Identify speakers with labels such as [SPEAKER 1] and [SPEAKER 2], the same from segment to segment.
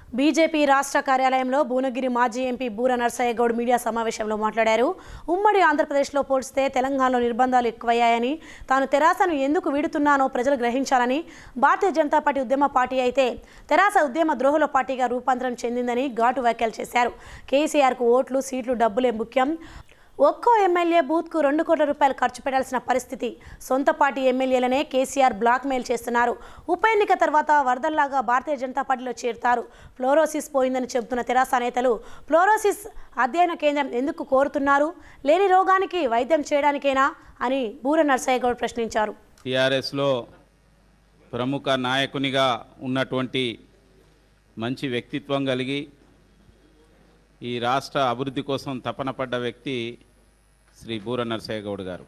[SPEAKER 1] BJP రాష్ట్ర కార్యాలయంలో భువనగిరి మాజీ ఎంపీ బూర నర్సయ్య గౌడ్ మీడియా సమావేశంలో మాట్లాడారు ఉమ్మడి ఆంధ్రప్రదేశ్లో పోల్చితే తెలంగాణలో నిర్బంధాలు ఎక్కువయ్యాయని తాను తెరాసను ఎందుకు వీడుతున్నానో ప్రజలు గ్రహించాలని భారతీయ జనతా పార్టీ ఉద్యమ పార్టీ అయితే తెరాస ఉద్యమ ద్రోహుల పార్టీగా రూపాంతరం చెందిందని ఘాటు వ్యాఖ్యలు చేశారు కేసీఆర్కు ఓట్లు సీట్లు డబ్బులే ముఖ్యం ఒక్కో ఎమ్మెల్యే బూత్కు రెండు కోట్ల రూపాయలు ఖర్చు పెట్టాల్సిన పరిస్థితి సొంత పార్టీ ఎమ్మెల్యేలనే కేసీఆర్ బ్లాక్మెయిల్ చేస్తున్నారు ఉప ఎన్నిక తర్వాత వరదల్లాగా భారతీయ జనతా పార్టీలో చేరుతారు ఫ్లోరోసిస్ పోయిందని చెబుతున్న తెరాస నేతలు ఫ్లోరోసిస్ అధ్యయన కేంద్రం ఎందుకు కోరుతున్నారు లేని రోగానికి వైద్యం చేయడానికేనా అని బూర నర్సయ్య గౌడ్ ప్రశ్నించారు
[SPEAKER 2] టీఆర్ఎస్లో ప్రముఖ నాయకునిగా ఉన్నటువంటి మంచి వ్యక్తిత్వం కలిగి ఈ రాష్ట్ర అభివృద్ధి కోసం తపన పడ్డ వ్యక్తి శ్రీ బూర నరసయ్య గౌడ్ గారు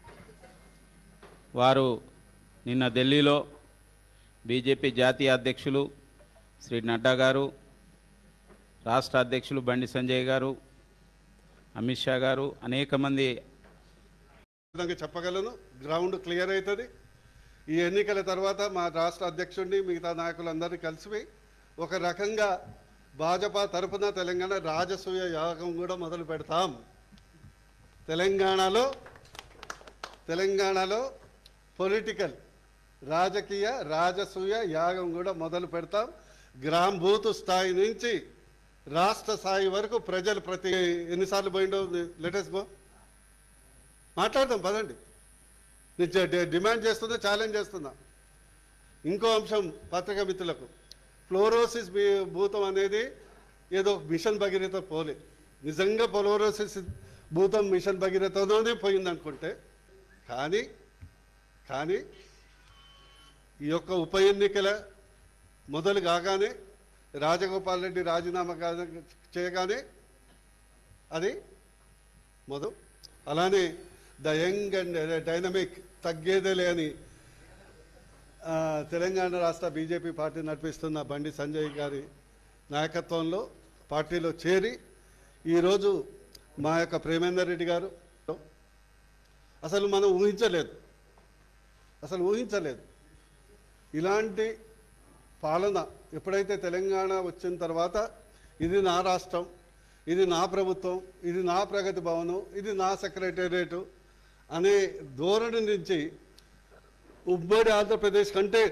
[SPEAKER 2] వారు నిన్న ఢిల్లీలో బీజేపీ జాతీయ అధ్యక్షులు శ్రీ నడ్డా గారు రాష్ట్ర అధ్యక్షులు బండి సంజయ్ గారు అమిత్ షా గారు అనేక మంది
[SPEAKER 3] విధంగా చెప్పగలను గ్రౌండ్ క్లియర్ అవుతుంది ఈ ఎన్నికల తర్వాత మా రాష్ట్ర అధ్యక్షుడిని మిగతా నాయకులందరినీ కలిసి ఒక రకంగా భాజపా తరపున తెలంగాణ రాజసూయ యాగం కూడా మొదలు పెడతాం తెలంగాణలో తెలంగాణలో పొలిటికల్ రాజకీయ రాజసూయ యాగం కూడా మొదలు పెడతాం గ్రామ్ బూత్ స్థాయి నుంచి రాష్ట్ర స్థాయి వరకు ప్రజలు ప్రతి ఎన్నిసార్లు పోయిండో లెటెస్ట్ గో మాట్లాడదాం పదండి నేను చె- డి- డిమాండ్ చేస్తున్నా ఛాలెంజ్ చేస్తున్నా ఇంకో అంశం పత్రికా మిత్రులకు ఫ్లోరోసిస్ బీ- భూతం అనేది ఏదో మిషన్ భగీరథ పోలే నిజంగా ఫ్లోరోసిస్ భూతం మిషన్ భగీరథతోనే పోయింది అనుకుంటే కానీ కానీ ఈ యొక్క ఉప ఎన్నికల మొదలు కాగానే రాజగోపాల్ రెడ్డి రాజీనామా కా- చేయగానే అది మొదలు అలానే ద యంగ్ అండ్ డైనమిక్ తగ్గేదేలే అని ఆ, తెలంగాణ రాష్ట్ర బీజేపీ పార్టీ నడిపిస్తున్న బండి సంజయ్ గారి నాయకత్వంలో పార్టీలో చేరి ఈరోజు మా యొక్క ప్రేమేందర్ రెడ్డి గారు అసలు మనం ఊహించలేదు అసలు ఊహించలేదు ఇలాంటి పాలన ఎప్పుడైతే తెలంగాణ వచ్చిన తర్వాత ఇది నా రాష్ట్రం ఇది నా ప్రభుత్వం ఇది నా ప్రగతి భవనం ఇది నా సెక్రటేరియట్ అనే ధోరణి నుంచి ఉమ్మడి ఆంధ్రప్రదేశ్ కంటే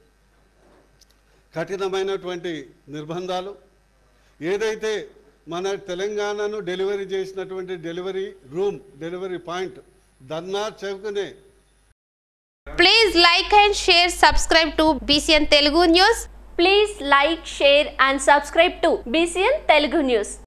[SPEAKER 3] కఠినమైనటువంటి నిర్బంధాలు ఏదైతే మన తెలంగాణను డెలివరీ చేసినటువంటి డెలివరీ రూమ్ డెలివరీ పాయింట్ దన్నా చెవుకునే
[SPEAKER 4] Please like and share, subscribe to BCN Telugu News.
[SPEAKER 5] Please like, share and subscribe to BCN Telugu News.